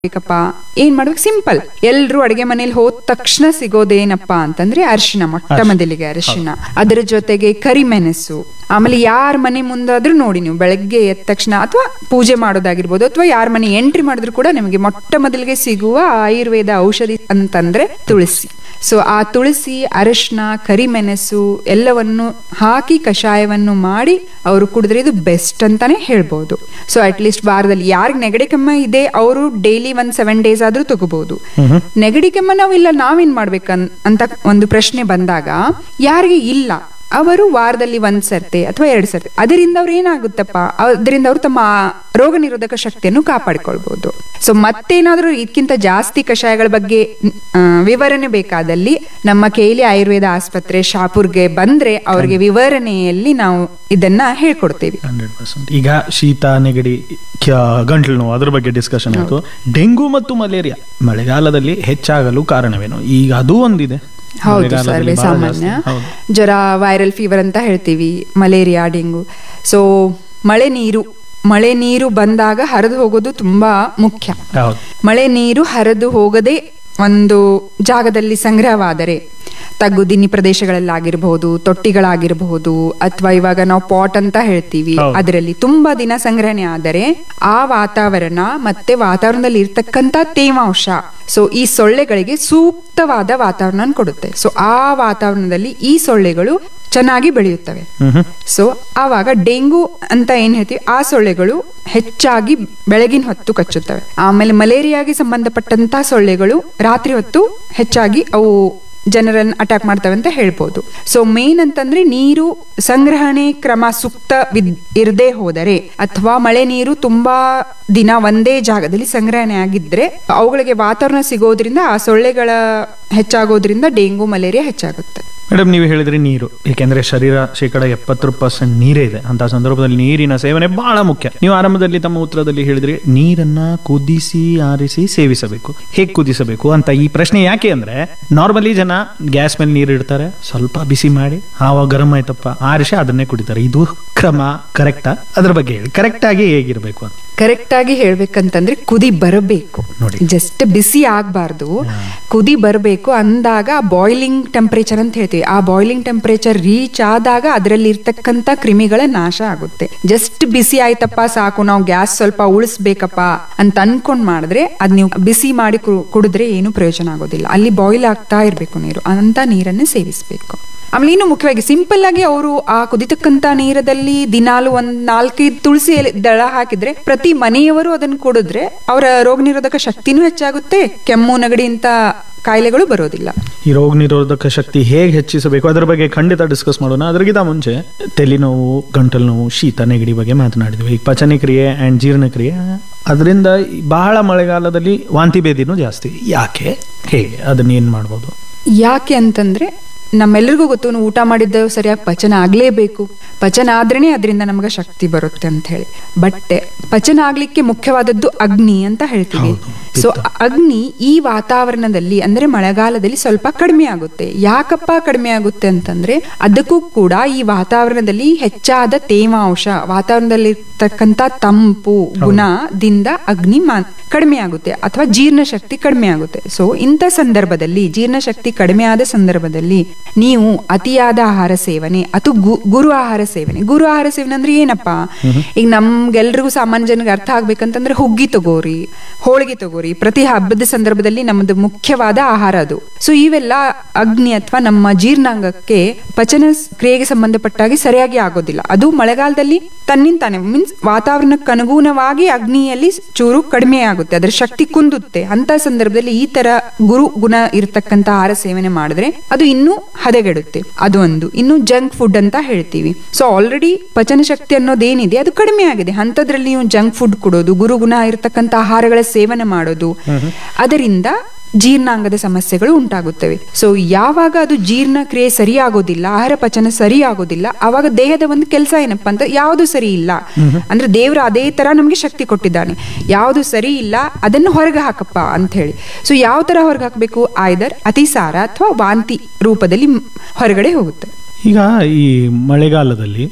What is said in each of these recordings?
ಬೇಕಪ್ಪ ಏನ್ ಮಾಡ್ಬೇಕು ಸಿಂಪಲ್ ಎಲ್ರು ಅಡಿಗೆ ಮನೇಲಿ ಹೋದ ತಕ್ಷಣ ಸಿಗೋದೇನಪ್ಪ ಅಂತಂದ್ರೆ ಅರಿಶಿನ ಮೊಟ್ಟ ಮೊದಲಿಗೆ ಅರಿಶಿನ ಅದರ ಜೊತೆಗೆ ಕರಿಮೆಣಸು ಆಮೇಲೆ ಯಾರ ಮನೆ ಮುಂದಾದ್ರೂ ನೋಡಿ ನೀವು ಬೆಳಗ್ಗೆ ಎದ್ದ ತಕ್ಷಣ ಅಥವಾ ಪೂಜೆ ಮಾಡೋದಾಗಿರ್ಬೋದು ಅಥವಾ ಯಾರ ಮನೆ ಎಂಟ್ರಿ ಮಾಡಿದ್ರು ಕೂಡ ನಿಮಗೆ ಮೊಟ್ಟ ಮೊದಲಿಗೆ ಸಿಗುವ ಆಯುರ್ವೇದ ಔಷಧಿ ಅಂತಂದ್ರೆ ತುಳಸಿ ಸೊ ಆ ತುಳಸಿ ಅರಶಿನ ಕರಿಮೆಣಸು ಎಲ್ಲವನ್ನು ಹಾಕಿ ಕಷಾಯವನ್ನು ಮಾಡಿ ಅವರು ಕುಡಿದ್ರೆ ಇದು ಬೆಸ್ಟ್ ಅಂತಾನೆ ಹೇಳ್ಬೋದು ಸೊ ಅಟ್ ಲೀಸ್ಟ್ ವಾರದಲ್ಲಿ ಯಾರಿಗೆ ನೆಗಡಿ ಕೆಮ್ಮ ಇದೆ ಅವರು ಡೈಲಿ ಒಂದ್ ಸೆವೆನ್ ಡೇಸ್ ಆದ್ರೂ ತಗೋಬಹುದು ನೆಗಡಿ ಕೆಮ್ಮ ನಾವು ಇಲ್ಲ ನಾವೇನ್ ಮಾಡ್ಬೇಕನ್ ಅಂತ ಒಂದು ಪ್ರಶ್ನೆ ಬಂದಾಗ ಯಾರಿಗೆ ಇಲ್ಲ ಅವರು ವಾರದಲ್ಲಿ ಒಂದ್ ಸರ್ತೆ ಅಥವಾ ಎರಡ್ ಸರ್ತೆ ಅದರಿಂದ ಅವ್ರು ಏನಾಗುತ್ತಪ್ಪ ಅದರಿಂದ ಅವರು ತಮ್ಮ ರೋಗ ನಿರೋಧಕ ಶಕ್ತಿಯನ್ನು ಕಾಪಾಡಿಕೊಳ್ಬಹುದು ಸೊ ಮತ್ತೇನಾದ್ರೂ ಇದಕ್ಕಿಂತ ಜಾಸ್ತಿ ಕಷಾಯಗಳ ಬಗ್ಗೆ ಆ, ವಿವರಣೆ ಬೇಕಾದಲ್ಲಿ ನಮ್ಮ ಕೇಲಿ ಆಯುರ್ವೇದ ಆಸ್ಪತ್ರೆ ಶಾಪುರ್ಗೆ ಬಂದ್ರೆ ಅವ್ರಿಗೆ ವಿವರಣೆಯಲ್ಲಿ ನಾವು ಇದನ್ನ ಹೇಳ್ಕೊಡ್ತೇವೆ ಹಂಡ್ರೆಡ್ ಪರ್ಸೆಂಟ್ ಈಗ ಶೀತ ನೆಗಡಿ ಕ್ಯ- ಗಂಟ್ಲು ನೋವು ಅದ್ರ ಬಗ್ಗೆ ಡಿಸ್ಕಷನ್ ಆಯ್ತು ಡೆಂಗು ಮತ್ತು ಮಲೇರಿಯಾ ಮಳೆಗಾಲದಲ್ಲಿ ಹೆಚ್ಚಾಗಲು ಕಾರಣವೇನು ಈಗ ಅದು ಒಂದಿದೆ ಹೌದು ಮಳೆಗಾಲದಲ್ಲಿ ಸರ್ವೇ ಬಹಳ ಸಾಮಾನ್ಯ ಜಾಸ್ತಿ. ಹೌದು. ಜ್ವರ ವೈರಲ್ ಫೀವರ್ ಅಂತ ಹೇಳ್ತೀವಿ ಮಲೇರಿಯಾ ಡೆಂಗು ಸೊ ಮಳೆ ನೀರು ಮಳೆ ನೀರು ಬಂದಾಗ ಹರಿದು ಹೋಗೋದು ತುಂಬಾ ಮುಖ್ಯ ಹೌದು ಮಳೆ ನೀರು ಹರಿದು ಹೋಗದೆ ಒಂದು ಜಾಗದಲ್ಲಿ ಸಂಗ್ರಹವಾದರೆ ತಗ್ಗು ದಿನ್ನಿ ಪ್ರದೇಶಗಳಲ್ಲಾಗಿರಬಹುದು ತೊಟ್ಟಿಗಳಾಗಿರಬಹುದು ಅಥವಾ ಇವಾಗ ನಾವು ಪಾಟ್ ಅಂತ ಹೇಳ್ತೀವಿ ಹೌದು. ಅದರಲ್ಲಿ ತುಂಬಾ ದಿನ ಸಂಗ್ರಹಣೆ ಆದರೆ ಆ ವಾತಾವರಣ ಮತ್ತೆ ವಾತಾವರಣದಲ್ಲಿ ಇರ್ತಕ್ಕಂತ ತೇವಾಂಶ ಸೊ ಈ ಸೊಳ್ಳೆಗಳಿಗೆ ಸೂಕ್ತವಾದ ವಾತಾವರಣ ಕೊಡುತ್ತೆ ಸೊ ಆ ವಾತಾವರಣದಲ್ಲಿ ಈ ಸೊಳ್ಳೆಗಳು ಚೆನ್ನಾಗಿ ಬೆಳೆಯುತ್ತವೆ ಹ್ಮ್ ಸೊ ಆವಾಗ ಡೆಂಗು ಅಂತ ಏನ್ ಹೇಳ್ತೀವಿ ಆ ಸೊಳ್ಳೆಗಳು ಹೆಚ್ಚಾಗಿ ಬೆಳಗಿನ ಹೊತ್ತು ಕಚ್ಚುತ್ತವೆ ಆಮೇಲೆ ಮಲೇರಿಯಾಗೆ ಸಂಬಂಧಪಟ್ಟಂತ ಸೊಳ್ಳೆಗಳು ರಾತ್ರಿ ಹೊತ್ತು ಹೆಚ್ಚಾಗಿ ಅವು ಜನರನ್ನು ಅಟ್ಯಾಕ್ ಮಾಡ್ತವೆ ಅಂತ ಹೇಳ್ಬೋದು ಸೊ ಮೇನ್ ಅಂತಂದ್ರೆ ನೀರು ಸಂಗ್ರಹಣೆ ಕ್ರಮ ಸೂಕ್ತ ವಿದ್- ಇರದೇ ಹೋದರೆ ಅಥವಾ ಮಳೆ ನೀರು ತುಂಬಾ ದಿನ ಒಂದೇ ಜಾಗದಲ್ಲಿ ಸಂಗ್ರಹಣೆ ಆಗಿದ್ರೆ ಅವುಗಳಿಗೆ ವಾತಾವರಣ ಸಿಗೋದ್ರಿಂದ ಆ ಸೊಳ್ಳೆಗಳ ಹೆಚ್ಚಾಗೋದ್ರಿಂದ ಡೆಂಗು ಮಲೇರಿಯಾ ಹೆಚ್ಚಾಗುತ್ತೆ ಮೇಡಮ್ ನೀವು ಹೇಳಿದ್ರಿ ನೀರು ಏಕೆಂದ್ರೆ ಶರೀರ ಶೇಕಡ ಎಪ್ಪತ್ತು ಪರ್ಸೆಂಟ್ ನೀರೇ ಇದೆ ಅಂತ ಸಂದರ್ಭದಲ್ಲಿ ನೀರಿನ ಸೇವನೆ ಬಹಳ ಮುಖ್ಯ ನೀವು ಆರಂಭದಲ್ಲಿ ತಮ್ಮ ಉತ್ತರದಲ್ಲಿ ಹೇಳಿದ್ರಿ ನೀರನ್ನ ಕುದಿಸಿ ಆರಿಸಿ ಸೇವಿಸಬೇಕು ಹೇಗೆ ಕುದಿಸಬೇಕು ಅಂತ ಈ ಪ್ರಶ್ನೆ ಯಾಕೆ ಅಂದ್ರೆ ನಾರ್ಮಲಿ ಜನ ಗ್ಯಾಸ್ ಮೇಲೆ ನೀರು ಇಡ್ತಾರೆ ಸ್ವಲ್ಪ ಬಿಸಿ ಮಾಡಿ ಆವಾಗ ಗರಂ ಆಯ್ತಪ್ಪ ಆರಿಸಿ ಅದನ್ನೇ ಕುಡಿತಾರೆ ಇದು ಕ್ರಮ ಕರೆಕ್ಟಾ ಅದ್ರ ಬಗ್ಗೆ ಹೇಳಿ ಕರೆಕ್ಟ್ ಆಗಿ ಹೇಗಿರ್ಬೇಕು ಅಂತ ಕರೆಕ್ಟ್ ಆಗಿ ಹೇಳ್ಬೇಕಂತಂದ್ರೆ ಕುದಿ ಬರಬೇಕು ನೋಡಿ. ಜಸ್ಟ್ ಬಿಸಿ ಆಗ್ಬಾರ್ದು ಕುದಿ ಬರಬೇಕು ಅಂದಾಗ ಬಾಯ್ಲಿಂಗ್ ಟೆಂಪರೇಚರ್ ಅಂತ ಹೇಳ್ತೀವಿ ಆ ಬಾಯ್ಲಿಂಗ್ ಟೆಂಪರೇಚರ್ ರೀಚ್ ಆದಾಗ ಅದರಲ್ಲಿ ಇರ್ತಕ್ಕಂತ ಕ್ರಿಮಿಗಳ ನಾಶ ಆಗುತ್ತೆ ಜಸ್ಟ್ ಬಿಸಿ ಆಯ್ತಪ್ಪ ಸಾಕು ನಾವು ಗ್ಯಾಸ್ ಸ್ವಲ್ಪ ಉಳಿಸ್ಬೇಕಪ್ಪ ಅಂತ ಅನ್ಕೊಂಡ್ ಮಾಡಿದ್ರೆ ಅದ್ ನೀವು ಬಿಸಿ ಮಾಡಿ ಕು- ಕುಡಿದ್ರೆ ಏನು ಪ್ರಯೋಜನ ಆಗೋದಿಲ್ಲ ಅಲ್ಲಿ ಬಾಯ್ಲ್ ಆಗ್ತಾ ಇರ್ಬೇಕು ನೀರು ಅಂತ ನೀರನ್ನು ಸೇವಿಸಬೇಕು ಆಮೇಲೆ ಇನ್ನು ಮುಖ್ಯವಾಗಿ ಸಿಂಪಲ್ ಆಗಿ ಅವರು ಆ ಕುದಿತಕ್ಕಂತ ನೀರದಲ್ಲಿ ದಿನಾಲು ಒಂದ್ ನಾಲ್ಕೈದು ತುಳಸಿ ಎಲೆ ದಳ ಹಾಕಿದ್ರೆ ಪ್ರತಿ ಮನೆಯವರು ಅದನ್ನು ಕುಡಿದ್ರೆ ಅವರ ರೋಗ ನಿರೋಧಕ ಶಕ್ತಿನೂ ಹೆಚ್ಚಾಗುತ್ತೆ ಕೆಮ್ಮು ನೆಗಡಿ ಇಂತ ಕಾಯಿಲೆಗಳು ಬರೋದಿಲ್ಲ ಈ ರೋಗ ನಿರೋಧಕ ಶಕ್ತಿ ಹೇಗೆ ಹೆಚ್ಚಿಸಬೇಕು ಅದರ ಬಗ್ಗೆ ಖಂಡಿತ ಡಿಸ್ಕಸ್ ಮಾಡೋಣ ಅದಕ್ಕಿಂತ ಮುಂಚೆ ತಲೆನೋವು ಗಂಟಲು ನೋವು ಶೀತ ನೆಗಡಿ ಬಗ್ಗೆ ಮಾತನಾಡಿದ್ವಿ ಈಗ ಪಚನ ಕ್ರಿಯೆ ಆ್ಯಂಡ್ ಜೀರ್ಣಕ್ರಿಯೆ ಅದರಿಂದ ಬಹಳ ಮಳೆಗಾಲದಲ್ಲಿ ವಾಂತಿ ಭೇದಿನೂ ಜಾಸ್ತಿ ಯಾಕೆ ಹೇಗೆ ಅದನ್ನ ಏನು ಮಾಡ್ಬೋದು ಯಾಕೆ ಅಂತಂದ್ರೆ ನಮ್ಮೆಲ್ಲರಿಗೂ ಗೊತ್ತು ನಾವು ಊಟ ಮಾಡಿದ್ದ ಸರಿಯಾಗಿ ಪಚನ ಆಗ್ಲೇಬೇಕು ಪಚನ ಆದ್ರೇನೆ ಅದರಿಂದ ನಮಗೆ ಶಕ್ತಿ ಬರುತ್ತೆ ಅಂತ ಹೇಳಿ ಬಟ್ ಪಚನ ಆಗ್ಲಿಕ್ಕೆ ಮುಖ್ಯವಾದದ್ದು ಅಗ್ನಿ ಅಂತ ಹೇಳ್ತೀವಿ ಹೌದು, ಸೊ ಅಗ್ನಿ ಈ ವಾತಾವರಣದಲ್ಲಿ ಅಂದ್ರೆ ಮಳೆಗಾಲದಲ್ಲಿ ಸ್ವಲ್ಪ ಕಡಿಮೆ ಆಗುತ್ತೆ ಯಾಕಪ್ಪ ಕಡಿಮೆ ಆಗುತ್ತೆ ಅಂತಂದ್ರೆ ಅದಕ್ಕೂ ಕೂಡ ಈ ವಾತಾವರಣದಲ್ಲಿ ಹೆಚ್ಚಾದ ತೇವಾಂಶ ವಾತಾವರಣದಲ್ಲಿ ಇರ್ತಕ್ಕಂತ ತಂಪು ಗುಣದಿಂದ ಅಗ್ನಿ ಮಾ- ಕಡಿಮೆ ಆಗುತ್ತೆ ಅಥವಾ ಜೀರ್ಣಶಕ್ತಿ ಕಡಿಮೆ ಆಗುತ್ತೆ ಸೊ ಇಂಥ ಸಂದರ್ಭದಲ್ಲಿ ಜೀರ್ಣಶಕ್ತಿ ಕಡಿಮೆ ಆದ ಸಂದರ್ಭದಲ್ಲಿ ನೀವು ಅತಿಯಾದ ಆಹಾರ ಸೇವನೆ ಅಥವಾ ಗು- ಗುರು ಆಹಾರ ಸೇವನೆ ಗುರು ಆಹಾರ ಸೇವನೆ ಅಂದ್ರೆ ಏನಪ್ಪಾ ಈಗ ನಮ್ಗೆಲ್ರಿಗೂ ಸಾಮಾನ್ಯ ಜನರಿಗೆ ಅರ್ಥ ಆಗ್ಬೇಕಂತಂದ್ರೆ ಹುಗ್ಗಿ ತಗೋರಿ ಹೋಳಿಗೆ ತಗೋರಿ ಪ್ರತಿ ಹಬ್ಬದ ಸಂದರ್ಭದಲ್ಲಿ ನಮ್ಮದು ಮುಖ್ಯವಾದ ಆಹಾರ ಅದು ಸೊ ಇವೆಲ್ಲ ಅಗ್ನಿ ಅಥವಾ ನಮ್ಮ ಜೀರ್ಣಾಂಗಕ್ಕೆ ಪಚನ ಸ್- ಕ್ರಿಯೆಗೆ ಸಂಬಂಧಪಟ್ಟಾಗಿ ಸರಿಯಾಗಿ ಆಗೋದಿಲ್ಲ ಅದು ಮಳೆಗಾಲದಲ್ಲಿ ತನ್ನಿಂತಾನೆ ಮೀನ್ಸ್ ವಾತಾವರಣಕ್ಕೆ ಅನುಗುಣವಾಗಿ ಅಗ್ನಿಯಲ್ಲಿ ಚೂರು ಕಡಿಮೆ ಆಗುತ್ತೆ ಅದರ ಶಕ್ತಿ ಕುಂದುತ್ತೆ ಅಂತ ಸಂದರ್ಭದಲ್ಲಿ ಈ ತರ ಗುರು ಗುಣ ಇರತಕ್ಕಂತ ಆಹಾರ ಸೇವನೆ ಮಾಡಿದ್ರೆ ಅದು ಇನ್ನೂ ಹದಗೆಡುತ್ತೆ ಅದು ಒಂದು ಇನ್ನು ಜಂಕ್ ಫುಡ್ ಅಂತ ಹೇಳ್ತೀವಿ ಸೊ ಆಲ್ರೆಡಿ ಪಚನ ಶಕ್ತಿ ಅನ್ನೋದೇನಿದೆ ಅದು ಕಡಿಮೆ ಆಗಿದೆ ಅಂತದ್ರಲ್ಲಿ ನೀವು ಜಂಕ್ ಫುಡ್ ಕೊಡೋದು ಗುರುಗುಣ ಇರತಕ್ಕಂತ ಆಹಾರಗಳ ಸೇವನೆ ಮಾಡೋದು ಅದರಿಂದ ಜೀರ್ಣಾಂಗದ ಸಮಸ್ಯೆಗಳು ಉಂಟಾಗುತ್ತವೆ ಸೊ ಯಾವಾಗ ಅದು ಜೀರ್ಣ ಕ್ರಿಯೆ ಸರಿಯಾಗೋದಿಲ್ಲ ಆಹಾರ ಪಚನ ಸರಿಯಾಗೋದಿಲ್ಲ ಅವಾಗ ದೇಹದ ಒಂದು ಕೆಲಸ ಏನಪ್ಪಾ ಅಂತ ಯಾವುದು ಸರಿ ಇಲ್ಲ ಅಂದ್ರೆ ದೇವರು ಅದೇ ತರ ನಮ್ಗೆ ಶಕ್ತಿ ಕೊಟ್ಟಿದ್ದಾನೆ ಯಾವುದು ಸರಿ ಇಲ್ಲ ಅದನ್ನು ಹೊರಗೆ ಹಾಕಪ್ಪ ಅಂತ ಹೇಳಿ ಸೊ ಯಾವ ತರ ಹೊರಗೆ ಹಾಕಬೇಕು ಆಯ್ದರ್ ಅತಿಸಾರ ಅಥವಾ ವಾಂತಿ ರೂಪದಲ್ಲಿ ಮ್- ಹೊರಗಡೆ ಹೋಗುತ್ತೆ ಈಗ ಈ ಮಳೆಗಾಲದಲ್ಲಿ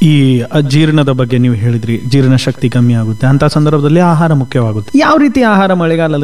ಈ ಅಜೀರ್ಣದ ಬಗ್ಗೆ ನೀವು ಹೇಳಿದ್ರಿ ಜೀರ್ಣ ಶಕ್ತಿ ಕಮ್ಮಿ ಆಗುತ್ತೆ ಅಂತ ಸಂದರ್ಭದಲ್ಲಿ ಆಹಾರ ಮುಖ್ಯವಾಗುತ್ತೆ ಯಾವ ರೀತಿ ಆಹಾರ ಮಳೆಗಾಲದಲ್ಲಿ